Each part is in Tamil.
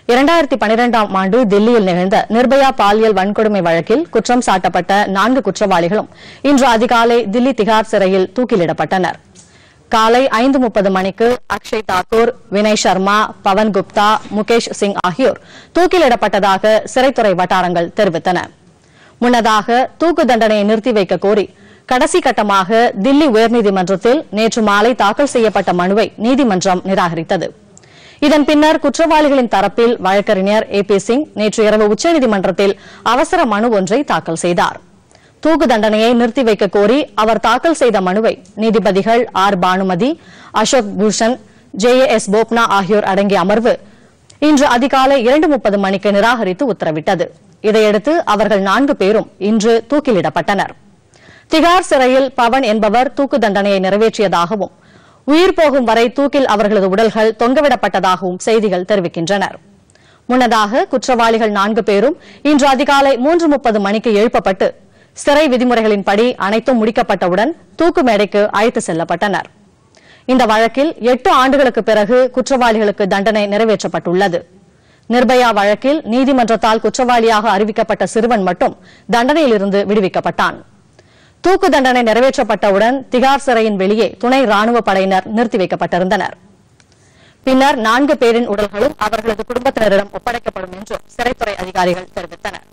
இரண்டாயிரத்தி பனிரெண்டாம் ஆண்டு தில்லியில் நிகழ்ந்த நிர்பயா பாலியல் வன்கொடுமை வழக்கில் குற்றம் சாட்டப்பட்ட நான்கு குற்றவாளிகளும் இன்று அதிகாலை தில்லி திகார் சிறையில் தூக்கிலிடப்பட்டனர் காலை ஐந்து முப்பது மணிக்கு அக்ஷய் தாக்கூர் வினய் சர்மா பவன் குப்தா முகேஷ் சிங் ஆகியோர் தூக்கிலிடப்பட்டதாக சிறைத்துறை வட்டாரங்கள் தெரிவித்தன முன்னதாக தூக்கு தண்டனையை நிறுத்தி வைக்க கோரி கடைசி கட்டமாக தில்லி உயர்நீதிமன்றத்தில் நேற்று மாலை தாக்கல் செய்யப்பட்ட மனுவை நீதிமன்றம் நிராகரித்தது இதன் பின்னர் குற்றவாளிகளின் தரப்பில் வழக்கறிஞர் ஏ பி சிங் நேற்று இரவு உச்சநீதிமன்றத்தில் அவசர மனு ஒன்றை தாக்கல் செய்தார் தூக்கு தண்டனையை நிறுத்தி வைக்க கோரி அவர் தாக்கல் செய்த மனுவை நீதிபதிகள் R Banumathi Ashok Bhushan J A S Bopanna ஆகியோர் அடங்கிய அமர்வு இன்று அதிகாலை இரண்டு முப்பது மணிக்கு நிராகரித்து உத்தரவிட்டது இதையடுத்து அவர்கள் நான்கு பேரும் இன்று தூக்கிலிடப்பட்டனர் திகார் சிறையில் பவன் என்பவர் தூக்கு தண்டனையை நிறைவேற்றியதாகவும் உயிர் போகும் வரை தூக்கில் அவர்களது உடல்கள் தொங்கவிடப்பட்டதாகவும் செய்திகள் தெரிவிக்கின்றன முன்னதாக குற்றவாளிகள் நான்கு பேரும் இன்று அதிகாலை மூன்று முப்பது மணிக்கு எழுப்பப்பட்டு சிறை விதிமுறைகளின்படி அனைத்தும் முடிக்கப்பட்டவுடன் தூக்கு மேடைக்கு அழைத்து செல்லப்பட்டனர் இந்த வழக்கில் எட்டு ஆண்டுகளுக்கு பிறகு குற்றவாளிகளுக்கு தண்டனை நிறைவேற்றப்பட்டுள்ளது நிர்பயா வழக்கில் நீதிமன்றத்தால் குற்றவாளியாக அறிவிக்கப்பட்ட சிறுவன் மட்டும் தண்டனையிலிருந்து விடுவிக்கப்பட்டான் தூக்கு தண்டனை நிறைவேற்றப்பட்டவுடன் திகார் சிறையின் வெளியே துணை ராணுவ படையினர் நிறுத்தி வைக்கப்பட்டிருந்தனர் பின்னர் நான்கு பேரின் உடல்களும் அவர்களது குடும்பத்தினரிடம் ஒப்படைக்கப்படும் என்று சிறைத்துறை அதிகாரிகள் தெரிவித்தனர்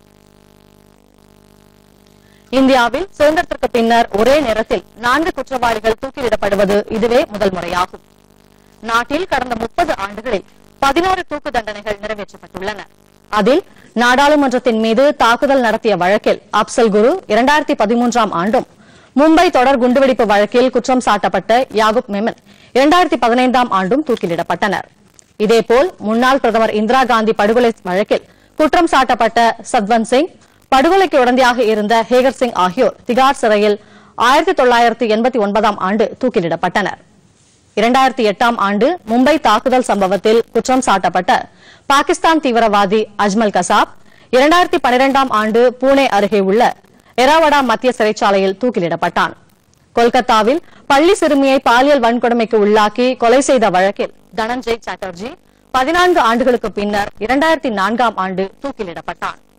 இந்தியாவில் சுதந்திரத்திற்கு பின்னர் ஒரே நேரத்தில் நான்கு குற்றவாளிகள் தூக்கிலிடப்படுவது இதுவே முதல் முறையாகும் நாட்டில் கடந்த முப்பது ஆண்டுகளில் பதினோரு தூக்கு தண்டனைகள் நிறைவேற்றப்பட்டுள்ளன அதில் நாடாளுமன்றத்தின் மீது தாக்குதல் நடத்திய வழக்கில் அப்சல் குரு இரண்டாயிரத்தி பதிமூன்றாம் ஆண்டும் மும்பை தொடர் குண்டுவெடிப்பு வழக்கில் குற்றம் சாட்டப்பட்ட யாகுப் மெமன் இரண்டாயிரத்தி பதினைந்தாம் ஆண்டும் தூக்கிலிடப்பட்டனர் இதேபோல் முன்னாள் பிரதமர் இந்திரா காந்தி படுகொலை வழக்கில் குற்றம் சாட்டப்பட்ட சத்வந்த் சிங் படுகொலைக்கு உடந்தையாக இருந்த ஹேகர் சிங் ஆகியோர் திகார் சிறையில் ஆயிரத்தி தொள்ளாயிரத்தி எண்பத்தி ஒன்பதாம் ஆண்டு தூக்கிலிடப்பட்டனர் இரண்டாயிரத்தி எட்டாம் ஆண்டு மும்பை தாக்குதல் சம்பவத்தில் குற்றம் சாட்டப்பட்ட பாகிஸ்தான் தீவிரவாதி அஜ்மல் கசாப் இரண்டாயிரத்தி பனிரெண்டாம் ஆண்டு பூனே அருகே உள்ள எராவடா மத்திய சிறைச்சாலையில் தூக்கிலிடப்பட்டான் கொல்கத்தாவில் பள்ளி சிறுமியை பாலியல் வன்கொடுமைக்கு உள்ளாக்கி கொலை செய்த வழக்கில் தனஞ்சய் சாட்டர்ஜி பதினான்கு ஆண்டுகளுக்கு பின்னர் இரண்டாயிரத்தி நான்காம் ஆண்டு தூக்கிலிடப்பட்டான்